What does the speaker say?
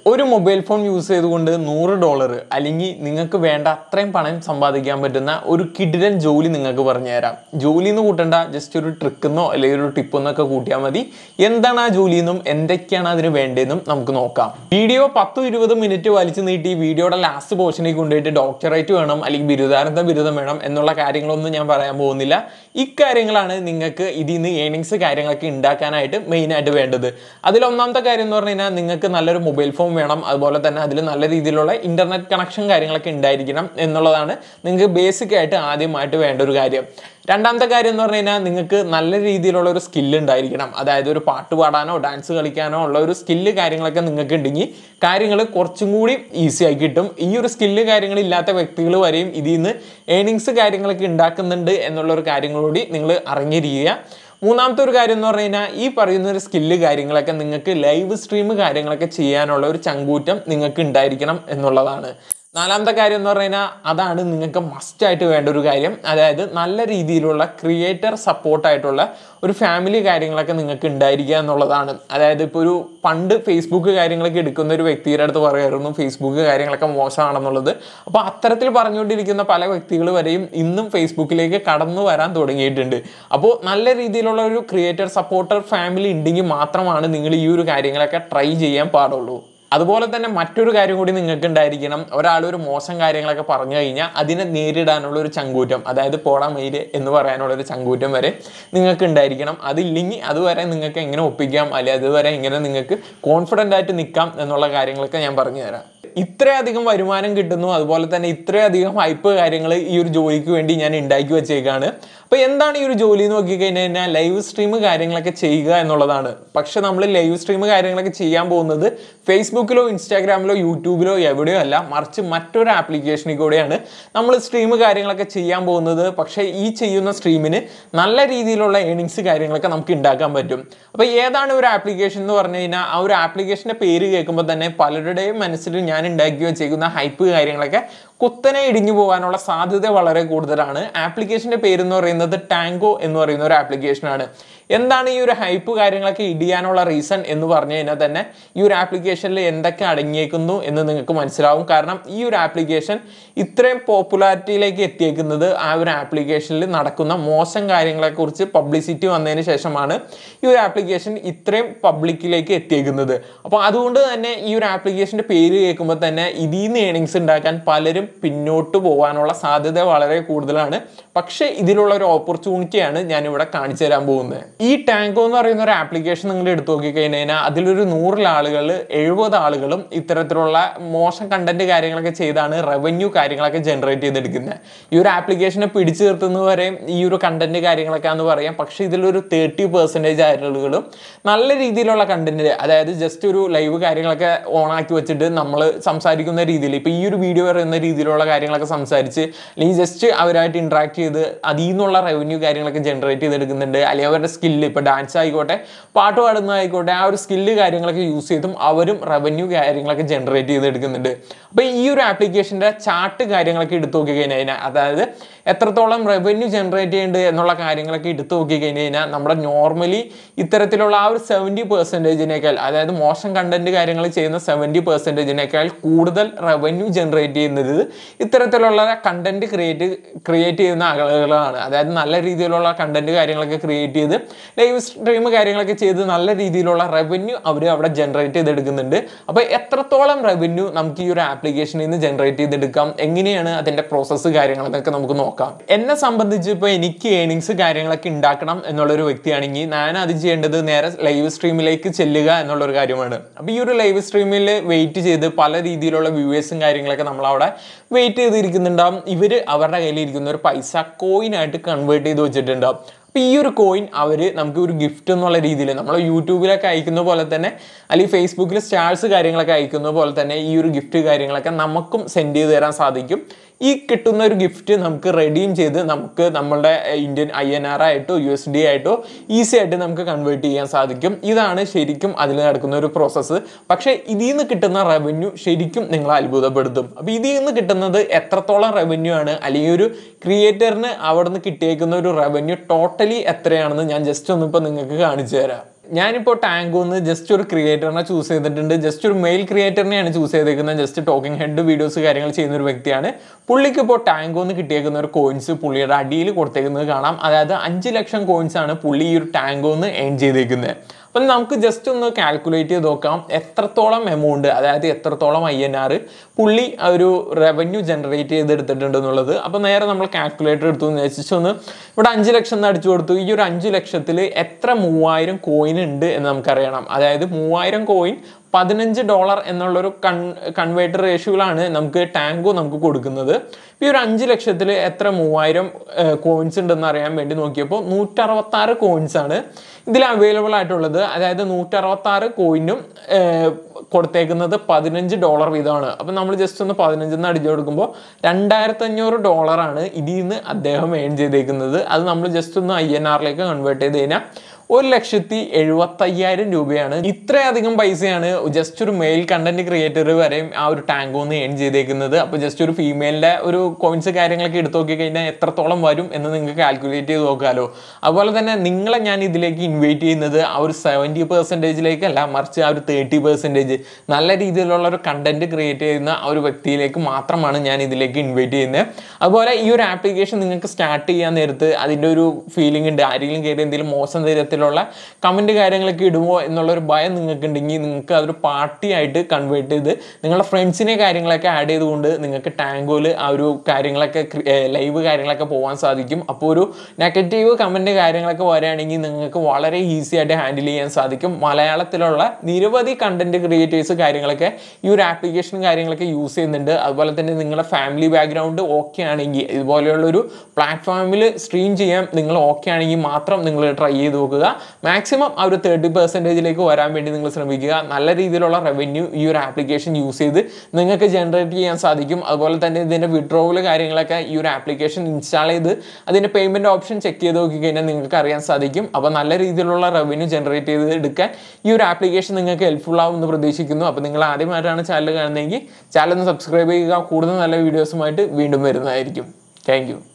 ഒരു mobile phone use ചെയ്തുകൊണ്ട് നൂറ് ഡോളർ അല്ലെങ്കിൽ നിങ്ങൾക്ക് വേണ്ട അത്രയും പണം സമ്പാദിക്കാൻ പറ്റുന്ന ഒരു കിടിലൻ ജോലി നിങ്ങൾക്ക് പറഞ്ഞുതരാം ജോലി എന്ന് കൂട്ടണ്ട ജസ്റ്റ് ഒരു ട്രിക്കെന്നോ അല്ലെങ്കിൽ ഒരു ടിപ്പെന്നൊക്കെ കൂട്ടിയാൽ മതി എന്താണ് ആ ജോലി എന്നും എന്തൊക്കെയാണ് അതിന് വേണ്ടതെന്നും നമുക്ക് നോക്കാം വീഡിയോ പത്തും ഇരുപത് മിനിറ്റ് വലിച്ചു നീട്ടി വീഡിയോയുടെ ലാസ്റ്റ് പോർഷനിൽ കൊണ്ടുപോയിട്ട് ഡോക്ടറേറ്റ് വേണം അല്ലെങ്കിൽ ബിരുദാനന്ദ ബിരുദം വേണം എന്നുള്ള കാര്യങ്ങളൊന്നും ഞാൻ പറയാൻ പോകുന്നില്ല ഇക്കാര്യങ്ങളാണ് നിങ്ങൾക്ക് ഇതിൽ നിന്ന് ഏണിങ്സ് കാര്യങ്ങളൊക്കെ ഉണ്ടാക്കാനായിട്ട് മെയിനായിട്ട് വേണ്ടത് അതിൽ ഒന്നാമത്തെ കാര്യം എന്ന് പറഞ്ഞു കഴിഞ്ഞാൽ നിങ്ങൾക്ക് നല്ലൊരു മൊബൈൽ ഫോൺ വേണം അതുപോലെ തന്നെ അതിൽ നല്ല രീതിയിലുള്ള ഇന്റർനെറ്റ് കണക്ഷൻ കാര്യങ്ങളൊക്കെ ഉണ്ടായിരിക്കണം എന്നുള്ളതാണ് നിങ്ങൾക്ക് ബേസിക് ആയിട്ട് ആദ്യമായിട്ട് വേണ്ട ഒരു കാര്യം രണ്ടാമത്തെ കാര്യം എന്ന് പറഞ്ഞു കഴിഞ്ഞാൽ നിങ്ങൾക്ക് നല്ല രീതിയിലുള്ള ഒരു സ്കില്ല് ഉണ്ടായിരിക്കണം അതായത് ഒരു പാട്ട് പാടാനോ ഡാൻസ് കളിക്കാനോ ഉള്ള ഒരു സ്കില്ല് കാര്യങ്ങളൊക്കെ നിങ്ങൾക്ക് ഉണ്ടെങ്കിൽ കാര്യങ്ങൾ കുറച്ചും കൂടി ഈസി ആയി കിട്ടും ഈ ഒരു സ്കില്ല് കാര്യങ്ങൾ ഇല്ലാത്ത വ്യക്തികൾ വരെയും ഇതിൽ നിന്ന് ഏണിങ്സ് കാര്യങ്ങളൊക്കെ ഉണ്ടാക്കുന്നുണ്ട് എന്നുള്ള ഒരു കാര്യം കൂടി നിങ്ങൾ അറിഞ്ഞിരിക്കുക മൂന്നാമത്തെ ഒരു കാര്യം എന്ന് പറഞ്ഞു കഴിഞ്ഞാൽ ഈ പറയുന്ന ഒരു സ്കില്ല് കാര്യങ്ങളൊക്കെ നിങ്ങൾക്ക് ലൈവ് സ്ട്രീം കാര്യങ്ങളൊക്കെ ചെയ്യാനുള്ള ഒരു ചങ്കൂറ്റം നിങ്ങൾക്ക് ഉണ്ടായിരിക്കണം എന്നുള്ളതാണ് നാലാമത്തെ കാര്യം എന്ന് പറഞ്ഞു കഴിഞ്ഞാൽ അതാണ് നിങ്ങൾക്ക് മസ്റ്റ് ആയിട്ട് വേണ്ട ഒരു കാര്യം അതായത് നല്ല രീതിയിലുള്ള ക്രിയേറ്റർ സപ്പോർട്ടായിട്ടുള്ള ഒരു ഫാമിലി കാര്യങ്ങളൊക്കെ നിങ്ങൾക്ക് ഉണ്ടായിരിക്കുക എന്നുള്ളതാണ് അതായത് ഇപ്പോൾ ഒരു പണ്ട് ഫേസ്ബുക്ക് കാര്യങ്ങളൊക്കെ എടുക്കുന്ന ഒരു വ്യക്തിയുടെ അടുത്ത് പറയായിരുന്നു ഫേസ്ബുക്ക് കാര്യങ്ങളൊക്കെ മോശമാണെന്നുള്ളത് അപ്പോൾ അത്തരത്തിൽ പറഞ്ഞുകൊണ്ടിരിക്കുന്ന പല വ്യക്തികൾ വരെയും ഇന്നും ഫേസ്ബുക്കിലേക്ക് കടന്നു വരാൻ തുടങ്ങിയിട്ടുണ്ട് അപ്പോൾ നല്ല രീതിയിലുള്ള ഒരു ക്രിയേറ്റർ സപ്പോർട്ടർ ഫാമിലി ഉണ്ടെങ്കിൽ മാത്രമാണ് നിങ്ങൾ ഈ ഒരു കാര്യങ്ങളൊക്കെ ട്രൈ ചെയ്യാൻ പാടുള്ളൂ അതുപോലെ തന്നെ മറ്റൊരു കാര്യം കൂടി നിങ്ങൾക്ക് ഉണ്ടായിരിക്കണം ഒരാൾ ഒരു മോശം കാര്യങ്ങളൊക്കെ പറഞ്ഞു കഴിഞ്ഞാൽ അതിനെ നേരിടാനുള്ള ഒരു ചങ്കൂറ്റം അതായത് പോടാ മെയില് എന്ന് പറയാനുള്ള ഒരു ചങ്കൂറ്റം വരെ നിങ്ങൾക്ക് ഉണ്ടായിരിക്കണം അതില്ലെങ്കിൽ അതുവരെ നിങ്ങൾക്ക് എങ്ങനെ ഒപ്പിക്കാം അല്ലെങ്കിൽ അതുവരെ ഇങ്ങനെ നിങ്ങൾക്ക് കോൺഫിഡൻ്റ് ആയിട്ട് നിൽക്കാം എന്നുള്ള കാര്യങ്ങളൊക്കെ ഞാൻ പറഞ്ഞു തരാം ഇത്രയധികം വരുമാനം കിട്ടുന്നു അതുപോലെ തന്നെ ഇത്രയധികം ഹൈപ്പ് കാര്യങ്ങൾ ഈ ഒരു ജോലിക്ക് വേണ്ടി ഞാൻ ഉണ്ടാക്കി വെച്ചേക്കാണ് അപ്പോൾ എന്താണ് ഈ ഒരു ജോലി എന്ന് നോക്കിക്കഴിഞ്ഞ് കഴിഞ്ഞാൽ ലൈവ് സ്ട്രീം കാര്യങ്ങളൊക്കെ ചെയ്യുക എന്നുള്ളതാണ് പക്ഷെ നമ്മൾ ലൈവ് സ്ട്രീം കാര്യങ്ങളൊക്കെ ചെയ്യാൻ പോകുന്നത് ഫേസ്ബുക്കിലോ ഇൻസ്റ്റാഗ്രാമിലോ യൂട്യൂബിലോ എവിടെയോ അല്ല മറിച്ച് മറ്റൊരു ആപ്ലിക്കേഷനിൽ കൂടെയാണ് നമ്മൾ സ്ട്രീം കാര്യങ്ങളൊക്കെ ചെയ്യാൻ പോകുന്നത് പക്ഷേ ഈ ചെയ്യുന്ന സ്ട്രീമിന് നല്ല രീതിയിലുള്ള ഏണിങ്സ് കാര്യങ്ങളൊക്കെ നമുക്ക് ഉണ്ടാക്കാൻ പറ്റും അപ്പോൾ ഏതാണ് ഒരു ആപ്ലിക്കേഷൻ എന്ന് പറഞ്ഞു കഴിഞ്ഞാൽ ആ ഒരു ആപ്ലിക്കേഷൻ്റെ പേര് കേൾക്കുമ്പോൾ തന്നെ പലരുടെയും മനസ്സിൽ ഞാൻ ഉണ്ടാക്കി വെച്ചേക്കുന്ന ഹൈപ്പ് കാര്യങ്ങളൊക്കെ കുത്തനെ ഇടിഞ്ഞു പോകാനുള്ള സാധ്യത വളരെ കൂടുതലാണ് ആപ്ലിക്കേഷൻ്റെ പേര് എന്ന് പറയുന്നത് ടാങ്കോ എന്ന് പറയുന്ന ഒരു ആപ്ലിക്കേഷനാണ് എന്താണ് ഈ ഒരു ഹൈപ്പ് കാര്യങ്ങളൊക്കെ ഇടിയാനുള്ള റീസൺ എന്ന് പറഞ്ഞു കഴിഞ്ഞാൽ തന്നെ ഈ ഒരു ആപ്ലിക്കേഷനിൽ എന്തൊക്കെ അടങ്ങിയേക്കുന്നു എന്ന് നിങ്ങൾക്ക് മനസ്സിലാവും കാരണം ഈ ഒരു ആപ്ലിക്കേഷൻ ഇത്രയും പോപ്പുലാരിറ്റിയിലേക്ക് എത്തിയേക്കുന്നത് ആ ഒരു ആപ്ലിക്കേഷനിൽ നടക്കുന്ന മോശം കാര്യങ്ങളെക്കുറിച്ച് പബ്ലിസിറ്റി വന്നതിന് ശേഷമാണ് ഈ ഒരു ആപ്ലിക്കേഷൻ ഇത്രയും പബ്ലിക്കിലേക്ക് എത്തിയേക്കുന്നത് അപ്പോൾ അതുകൊണ്ട് തന്നെ ഈ ഒരു ആപ്ലിക്കേഷൻ്റെ പേര് കേൾക്കുമ്പോൾ തന്നെ ഇതിൽ നിന്ന് ഏണിങ്സ് ഉണ്ടാക്കാൻ പലരും പിന്നോട്ട് പോകാനുള്ള സാധ്യത വളരെ കൂടുതലാണ് പക്ഷേ ഇതിലുള്ള ഒരു ഓപ്പർച്യൂണിറ്റിയാണ് ഞാനിവിടെ കാണിച്ചു തരാൻ പോകുന്നത് ഈ ടാങ്കോ എന്ന് പറയുന്ന ഒരു ആപ്ലിക്കേഷൻ നിങ്ങൾ എടുത്തു നോക്കിക്കഴിഞ്ഞ് കഴിഞ്ഞാൽ അതിലൊരു നൂറിൽ ആളുകൾ എഴുപത് ആളുകളും ഇത്തരത്തിലുള്ള മോശം കണ്ടന്റ് കാര്യങ്ങളൊക്കെ ചെയ്താണ് റവന്യൂ കാര്യങ്ങളൊക്കെ ജനറേറ്റ് ചെയ്തെടുക്കുന്നത് ഈ ഒരു ആപ്ലിക്കേഷനെ പിടിച്ചു നിർത്തുന്നവരെ ഈ ഒരു കണ്ടന്റ് കാര്യങ്ങളൊക്കെ എന്ന് പറയാം പക്ഷേ ഇതിലൊരു തേർട്ടി പെർസെൻറ്റേജ് ആളുകളും നല്ല രീതിയിലുള്ള കണ്ടന്റ് അതായത് ജസ്റ്റ് ഒരു ലൈവ് കാര്യങ്ങളൊക്കെ ഓണാക്കി വെച്ചിട്ട് നമ്മൾ സംസാരിക്കുന്ന രീതിയിൽ ഇപ്പോൾ ഈ ഒരു വീഡിയോ പറയുന്ന രീതിയിലുള്ള കാര്യങ്ങളൊക്കെ സംസാരിച്ച് അല്ലെങ്കിൽ ജസ്റ്റ് അവരായിട്ട് ഇൻട്രാക്ട് ചെയ്ത് അതിൽ നിന്നുള്ള റവന്യൂ കാര്യങ്ങളൊക്കെ ജനറേറ്റ് ചെയ്തെടുക്കുന്നുണ്ട് അല്ലെങ്കിൽ അവരുടെ സ്കില്ല് ഇപ്പോൾ ഡാൻസ് ആയിക്കോട്ടെ പാട്ട് പാടുന്നതായിക്കോട്ടെ ആ ഒരു സ്കില്ല് കാര്യങ്ങളൊക്കെ യൂസ് ചെയ്തും അവരും റവന്യൂ കാര്യങ്ങളൊക്കെ ജനറേറ്റ് ചെയ്തെടുക്കുന്നുണ്ട് അപ്പോൾ ഈ ഒരു ആപ്ലിക്കേഷൻ്റെ ചാർട്ട് കാര്യങ്ങളൊക്കെ എടുത്തു നോക്കി കഴിഞ്ഞാൽ അതായത് എത്രത്തോളം റവന്യൂ ജനറേറ്റ് ചെയ്യുന്നുണ്ട് എന്നുള്ള കാര്യങ്ങളൊക്കെ എടുത്തു നോക്കി കഴിഞ്ഞ് കഴിഞ്ഞാൽ നമ്മുടെ നോർമലി ഇത്തരത്തിലുള്ള ആ ഒരു സെവൻറ്റി പെർസെൻറ്റേജിനേക്കാൾ അതായത് മോശം കണ്ടന്റ് കാര്യങ്ങൾ ചെയ്യുന്ന സെവൻറ്റി പെർസെൻറ്റേജിനേക്കാൾ കൂടുതൽ റവന്യൂ ജനറേറ്റ് ചെയ്യുന്നത് ഇത്തരത്തിലുള്ള കണ്ടന്റ് ക്രിയേറ്റ് ക്രിയേറ്റ് ചെയ്യുന്ന ആളുകളാണ് അതായത് നല്ല രീതിയിലുള്ള കണ്ടന്റ് കാര്യങ്ങളൊക്കെ ക്രിയേറ്റ് ചെയ്ത് ലൈവ് സ്ട്രീം കാര്യങ്ങളൊക്കെ ചെയ്ത് നല്ല രീതിയിലുള്ള റവന്യൂ അവർ അവിടെ ജനറേറ്റ് ചെയ്തെടുക്കുന്നുണ്ട് അപ്പോൾ എത്രത്തോളം റവന്യൂ നമുക്ക് ഈ ഒരു ആപ്ലിക്കേഷനിൽ നിന്ന് ജനറേറ്റ് ചെയ്തെടുക്കാം എങ്ങനെയാണ് അതിൻ്റെ പ്രോസസ്സ് കാര്യങ്ങളെന്നൊക്കെ നമുക്ക് നോക്കാം എന്നെ സംബന്ധിച്ച് ഇപ്പോൾ എനിക്ക് ഏണിങ്സ് കാര്യങ്ങളൊക്കെ ഉണ്ടാക്കണം എന്നുള്ളൊരു വ്യക്തിയാണെങ്കിൽ ഞാൻ അത് ചെയ്യേണ്ടത് നേരെ ലൈവ് സ്ട്രീമിലേക്ക് ചെല്ലുക എന്നുള്ളൊരു കാര്യമാണ് അപ്പോൾ ഈ ഒരു ലൈവ് സ്ട്രീമിൽ വെയിറ്റ് ചെയ്ത് പല രീതിയിലുള്ള വ്യൂവേഴ്സും കാര്യങ്ങളൊക്കെ നമ്മളവിടെ വെയിറ്റ് ചെയ്തിരിക്കുന്നുണ്ടാവും ഇവർ അവരുടെ കയ്യിലിരിക്കുന്ന ഒരു പൈസ കോയിനായിട്ട് കൺവേർട്ട് ചെയ്ത് വെച്ചിട്ടുണ്ടാവും അപ്പോൾ ഈ ഒരു കോയിൻ അവർ നമുക്ക് ഒരു ഗിഫ്റ്റ് എന്നുള്ള രീതിയിൽ നമ്മൾ യൂട്യൂബിലൊക്കെ അയക്കുന്ന പോലെ തന്നെ അല്ലെങ്കിൽ ഫേസ്ബുക്കിൽ സ്റ്റാർസ് കാര്യങ്ങളൊക്കെ അയക്കുന്ന പോലെ തന്നെ ഈ ഒരു ഗിഫ്റ്റ് കാര്യങ്ങളൊക്കെ നമുക്കും സെൻഡ് ചെയ്ത് തരാൻ സാധിക്കും ഈ കിട്ടുന്ന ഒരു ഗിഫ്റ്റ് നമുക്ക് റെഡീം ചെയ്ത് നമുക്ക് നമ്മളുടെ ഇന്ത്യൻ ഐ എൻ ആർ ആയിട്ടോ യു എസ് ഡി ആയിട്ടോ ഈസി ആയിട്ട് നമുക്ക് കൺവേർട്ട് ചെയ്യാൻ സാധിക്കും ഇതാണ് ശരിക്കും അതിൽ നടക്കുന്ന ഒരു പ്രോസസ്സ് പക്ഷേ ഇതിൽ നിന്ന് കിട്ടുന്ന റവന്യൂ ശരിക്കും നിങ്ങളെ അത്ഭുതപ്പെടുത്തും അപ്പോൾ ഇതിൽ നിന്ന് കിട്ടുന്നത് എത്രത്തോളം റവന്യൂ ആണ് അല്ലെങ്കിൽ ഒരു ക്രിയേറ്ററിന് അവിടെ നിന്ന് കിട്ടിയേക്കുന്ന ഒരു റവന്യൂ ടോട്ടലി എത്രയാണെന്ന് ഞാൻ ജസ്റ്റ് ഒന്ന് ഇപ്പോൾ നിങ്ങൾക്ക് കാണിച്ചു തരാം ഞാനിപ്പോൾ ടാങ്കോന്ന് ജസ്റ്റ് ഒരു ക്രിയേറ്ററിനെ ചൂസ് ചെയ്തിട്ടുണ്ട് ജസ്റ്റ് ഒരു മെയിൽ ക്രിയേറ്ററിനെയാണ് ചൂസ് ചെയ്തേക്കുന്നത് ജസ്റ്റ് ടോക്കിംഗ് ഹെഡ് വീഡിയോസ് കാര്യങ്ങൾ ചെയ്യുന്ന ഒരു വ്യക്തിയാണ് പുള്ളിക്ക് ഇപ്പോൾ ടാങ്കോന്ന് കിട്ടിയേക്കുന്ന ഒരു കോയിൻസ് പുള്ളിയുടെ അടിയിൽ കൊടുത്തേക്കുന്നത് കാണാം അതായത് അഞ്ച് ലക്ഷം കോയിൻസ് ആണ് പുള്ളി ഈ ഒരു ടാങ്കോന്ന് ഏൺ ചെയ്തേക്കുന്നത് അപ്പം നമുക്ക് ജസ്റ്റ് ഒന്ന് കാൽക്കുലേറ്റ് ചെയ്ത് നോക്കാം എത്രത്തോളം എമൗണ്ട് അതായത് എത്രത്തോളം ഐ എൻ ആർ പുള്ളി ആ ഒരു റവന്യൂ ജനറേറ്റ് ചെയ്തെടുത്തിട്ടുണ്ട് എന്നുള്ളത് അപ്പോൾ നേരെ നമ്മൾ കാൽക്കുലേറ്റർ എടുത്തു എന്ന് വെച്ചിട്ട് ഒന്ന് ഇവിടെ അഞ്ച് ലക്ഷം എന്ന് അടിച്ചു കൊടുത്തു ഈ ഒരു അഞ്ച് ലക്ഷത്തിൽ എത്ര മൂവായിരം കോയിൻ ഉണ്ട് എന്ന് നമുക്കറിയണം അതായത് മൂവായിരം കോയിൻ പതിനഞ്ച് ഡോളർ എന്നുള്ളൊരു കൺ കൺവേർട്ടർ റേഷ്യോയിലാണ് നമുക്ക് ടാങ്കോ നമുക്ക് കൊടുക്കുന്നത് ഈ ഒരു അഞ്ച് ലക്ഷത്തിൽ എത്ര മൂവായിരം കോയിൻസ് ഉണ്ടെന്ന് അറിയാൻ വേണ്ടി നോക്കിയപ്പോൾ നൂറ്ററുപത്താറ് കോയിൻസ് ആണ് ഇതിൽ അവൈലബിൾ ആയിട്ടുള്ളത് അതായത് നൂറ്ററുപത്താറ് കോയിനും കൊടുത്തേക്കുന്നത് പതിനഞ്ച് ഡോളർ വീതമാണ് അപ്പം നമ്മൾ ജസ്റ്റ് ഒന്ന് പതിനഞ്ചെന്ന് അടിച്ചു കൊടുക്കുമ്പോൾ രണ്ടായിരത്തി അഞ്ഞൂറ് ഡോളറാണ് ഇതിൽ നിന്ന് അദ്ദേഹം ഏൺ ചെയ്തേക്കുന്നത് അത് നമ്മൾ ജസ്റ്റ് ഒന്ന് ഐ എൻ ആറിലേക്ക് കൺവേർട്ട് ചെയ്ത് കഴിഞ്ഞാൽ ഒരു ലക്ഷത്തി എഴുപത്തയ്യായിരം രൂപയാണ് ഇത്രയധികം പൈസയാണ് ജസ്റ്റ് ഒരു മെയിൽ കണ്ടന്റ് ക്രിയേറ്റർ വരെയും ആ ഒരു ടാങ്കോന്ന് ഏൺ ചെയ്തേക്കുന്നത് അപ്പോൾ ജസ്റ്റ് ഒരു ഫീമെയിലിൻ്റെ ഒരു കോയിൻസ് കാര്യങ്ങളൊക്കെ എടുത്തു നോക്കി കഴിഞ്ഞാൽ എത്രത്തോളം വരും എന്ന് നിങ്ങൾക്ക് കാൽക്കുലേറ്റ് ചെയ്ത് നോക്കാമല്ലോ അതുപോലെ തന്നെ നിങ്ങളെ ഞാൻ ഇതിലേക്ക് ഇൻവൈറ്റ് ചെയ്യുന്നത് ആ ഒരു സെവൻറ്റി പെർസെൻറ്റേജിലേക്കല്ല മറിച്ച് ആ ഒരു തേർട്ടി പെർസെൻറ്റേജ് നല്ല രീതിയിലുള്ള ഒരു കണ്ടന്റ് ക്രിയേറ്റ് ചെയ്യുന്ന ആ ഒരു വ്യക്തിയിലേക്ക് മാത്രമാണ് ഞാൻ ഇതിലേക്ക് ഇൻവൈറ്റ് ചെയ്യുന്നത് അതുപോലെ ഈ ഒരു ആപ്ലിക്കേഷൻ നിങ്ങൾക്ക് സ്റ്റാർട്ട് ചെയ്യാൻ നേരത്ത് അതിൻ്റെ ഒരു ഫീലിംഗ് ഉണ്ട് ആരെങ്കിലും കയറി എന്തെങ്കിലും മോശം തരത്തിലുള്ള കമൻറ്റ് കാര്യങ്ങളൊക്കെ ഇടുമോ എന്നുള്ളൊരു ഭയം നിങ്ങൾക്ക് ഉണ്ടെങ്കിൽ നിങ്ങൾക്ക് അതൊരു പാർട്ടിയായിട്ട് കൺവേർട്ട് ചെയ്ത് നിങ്ങളുടെ ഫ്രണ്ട്സിനെ കാര്യങ്ങളൊക്കെ ആഡ് ചെയ്തുകൊണ്ട് നിങ്ങൾക്ക് ടാങ്കോയിൽ ആ ഒരു കാര്യങ്ങളൊക്കെ ലൈവ് കാര്യങ്ങളൊക്കെ പോകാൻ സാധിക്കും അപ്പോൾ ഒരു നെഗറ്റീവ് കമൻറ്റ് കാര്യങ്ങളൊക്കെ വരികയാണെങ്കിൽ നിങ്ങൾക്ക് വളരെ ഈസി ആയിട്ട് ഹാൻഡിൽ ചെയ്യാൻ സാധിക്കും മലയാളത്തിലുള്ള നിരവധി കണ്ടന്റ് ക്രിയേറ്റേഴ്സ് കാര്യങ്ങളൊക്കെ ഈ ഒരു ആപ്ലിക്കേഷൻ കാര്യങ്ങളൊക്കെ യൂസ് ചെയ്യുന്നുണ്ട് അതുപോലെ തന്നെ നിങ്ങളുടെ ഫാമിലി ബാക്ക്ഗ്രൗണ്ട് ഓക്കെ ആണെങ്കിൽ ഇതുപോലെയുള്ള ഒരു പ്ലാറ്റ്ഫോമിൽ സ്ട്രീം ചെയ്യാൻ നിങ്ങൾ ഓക്കെ ആണെങ്കിൽ മാത്രം നിങ്ങൾ ട്രൈ ചെയ്ത് നോക്കുക മാക്സിമം ആ ഒരു തേർട്ടി പെർസെൻറ്റേജിലേക്ക് വരാൻ വേണ്ടി നിങ്ങൾ ശ്രമിക്കുക നല്ല രീതിയിലുള്ള റവന്യൂ ഈ ഒരു ആപ്ലിക്കേഷൻ യൂസ് ചെയ്ത് നിങ്ങൾക്ക് ജനറേറ്റ് ചെയ്യാൻ സാധിക്കും അതുപോലെ തന്നെ ഇതിൻ്റെ വിഡ്രോവൽ കാര്യങ്ങളൊക്കെ ഈ ഒരു ആപ്ലിക്കേഷൻ ഇൻസ്റ്റാൾ ചെയ്ത് അതിൻ്റെ പേയ്മെൻറ്റ് ഓപ്ഷൻ ചെക്ക് ചെയ്ത് നോക്കി കഴിഞ്ഞാൽ നിങ്ങൾക്ക് അറിയാൻ സാധിക്കും അപ്പോൾ നല്ല രീതിയിലുള്ള റവന്യൂ ജനറേറ്റ് ചെയ്ത് എടുക്കാൻ ഈ ഒരു ആപ്ലിക്കേഷൻ നിങ്ങൾക്ക് ഹെൽപ്ഫുൾ ആവും എന്ന് പ്രതീക്ഷിക്കുന്നു അപ്പോൾ നിങ്ങൾ ആദ്യമായിട്ടാണ് ചാനൽ കാണുന്നതെങ്കിൽ ചാനൽ ഒന്ന് സബ്സ്ക്രൈബ് ചെയ്യുക കൂടുതൽ നല്ല വീഡിയോസുമായിട്ട് വീണ്ടും വരുന്നതായിരിക്കും താങ്ക്